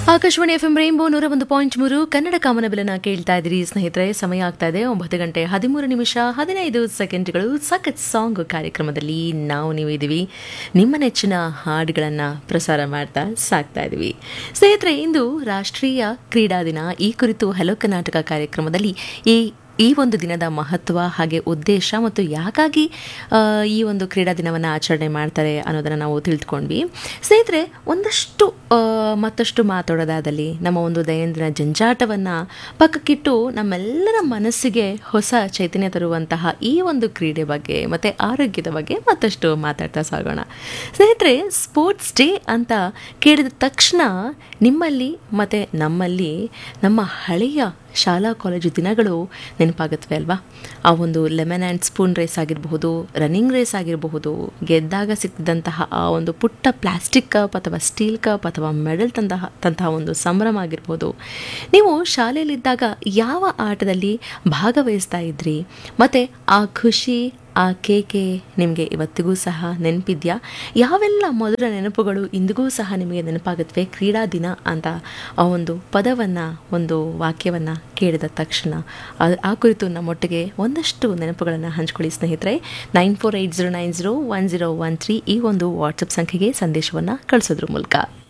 Akashvani F M rainbow ನೂರ ಒಂದು point ಮೂರು ಕನ್ನಡ ಕಾಮನಬಿಲನ ಕೇಳ್ತಾ ಇದ್ದೀರಿ ಸ್ನೇಹಿತರೆ ಸಮಯ ಆಗ್ತಾ ಇದೆ ಒಂಬತ್ತು ಗಂಟೆ ಹದಿಮೂರು ನಿಮಿಷ ಹದಿನೈದು ಸೆಕೆಂಡ್ಗಳು ಸಖತ್ ಸಾಂಗ್ ಕಾರ್ಯಕ್ರಮದಲ್ಲಿ ನಾವು ನೀವು ಇದ್ದೀವಿ ನಿಮ್ಮ ನೆಚ್ಚಿನ ಹಾಡುಗಳನ್ನು ಪ್ರಸಾರ ಮಾಡ್ತಾ ಸಾಕ್ತಾ ಇದ್ದೀವಿ ಸ್ನೇಹಿತರೆ ಇಂದು ರಾಷ್ಟ್ರೀಯ ಕ್ರೀಡಾ ದಿನ ಈ ಕುರಿತು ಹಲೋ ಕರ್ನಾಟಕ ಕಾರ್ಯಕ್ರಮದಲ್ಲಿ ಈ ಈ ಒಂದು ದಿನದ ಮಹತ್ವ ಹಾಗೆ ಉದ್ದೇಶ ಮತ್ತು ಯಾಕಾಗಿ ಆ, ಈ ಒಂದು ಕ್ರೀಡಾ ದಿನವನ್ನು ಆಚರಣೆ ಮಾಡ್ತಾರೆ ಅನ್ನೋದನ್ನು ನಾವು ತಿಳಿದುಕೊಂಡ್ವಿ ಸ್ನೇಹಿತರೆ ಒಂದಷ್ಟು ಆ, ಮತ್ತಷ್ಟು ಮಾತಾಡೋದಾದಲ್ಲಿ ನಮ್ಮ ಒಂದು ದೈನಂದಿನ ಜಂಜಾಟವನ್ನು ಪಕ್ಕಕ್ಕಿಟ್ಟು ನಮ್ಮೆಲ್ಲರ ಮನಸ್ಸಿಗೆ ಹೊಸ ಚೈತನ್ಯ ತರುವಂತಹ ಈ ಒಂದು ಕ್ರೀಡೆ ಬಗ್ಗೆ ಮತ್ತು ಆರೋಗ್ಯದ ಬಗ್ಗೆ ಮತ್ತಷ್ಟು ಮಾತಾಡ್ತಾ ಸಾಗೋಣ ಸ್ನೇಹಿತರೆ ಸ್ಪೋರ್ಟ್ಸ್ ಡೇ ಅಂತ ಕೇಳಿದ ತಕ್ಷಣ ನಿಮ್ಮಲ್ಲಿ ಮತ್ತು ನಮ್ಮಲ್ಲಿ ನಮ್ಮ ಹಳೆಯ ಶಾಲಾ ಕಾಲೇಜು ದಿನಗಳು ನೆನಪಾಗುತ್ತವೆ ಅಲ್ವಾ ಆ ಒಂದು ಲೆಮನ್ ಆ್ಯಂಡ್ ಸ್ಪೂನ್ ರೇಸ್ ಆಗಿರಬಹುದು ರನ್ನಿಂಗ್ ರೇಸ್ ಆಗಿರಬಹುದು ಗೆದ್ದಾಗ ಸಿಕ್ಕಿದಂತಹ ಆ ಒಂದು ಪುಟ್ಟ ಪ್ಲಾಸ್ಟಿಕ್ ಕಪ್ ಅಥವಾ ಸ್ಟೀಲ್ ಕಪ್ ಅಥವಾ ಮೆಡಲ್ ತಂತಹ ತಂತಹ ಒಂದು ಸಂಭ್ರಮ ಆಗಿರ್ಬೋದು ನೀವು ಶಾಲೆಯಲ್ಲಿದ್ದಾಗ ಯಾವ ಆಟದಲ್ಲಿ ಭಾಗವಹಿಸ್ತಾ ಇದ್ರಿ ಮತ್ತು ಆ ಖುಷಿ ಆ ಕೇಕೆ ನಿಮಗೆ ಇವತ್ತಿಗೂ ಸಹ ನೆನಪಿದ್ಯಾ ಯಾವೆಲ್ಲ ಮಧುರ ನೆನಪುಗಳು ಇಂದಿಗೂ ಸಹ ನಿಮಗೆ ನೆನಪಾಗುತ್ತವೆ ಕ್ರೀಡಾ ದಿನ ಅಂತ ಆ ಒಂದು ಪದವನ್ನು ಒಂದು ವಾಕ್ಯವನ್ನು ಕೇಳಿದ ತಕ್ಷಣ ಆ- ಆ ಕುರಿತು ನಮ್ಮೊಟ್ಟಿಗೆ ಒಂದಷ್ಟು ನೆನಪುಗಳನ್ನು ಹಂಚ್ಕೊಳ್ಳಿ ಸ್ನೇಹಿತರೆ nine four eight zero nine zero one zero one three ಈ ಒಂದು ವಾಟ್ಸಪ್ ಸಂಖ್ಯೆಗೆ ಸಂದೇಶವನ್ನು ಕಳಿಸೋದ್ರ ಮೂಲಕ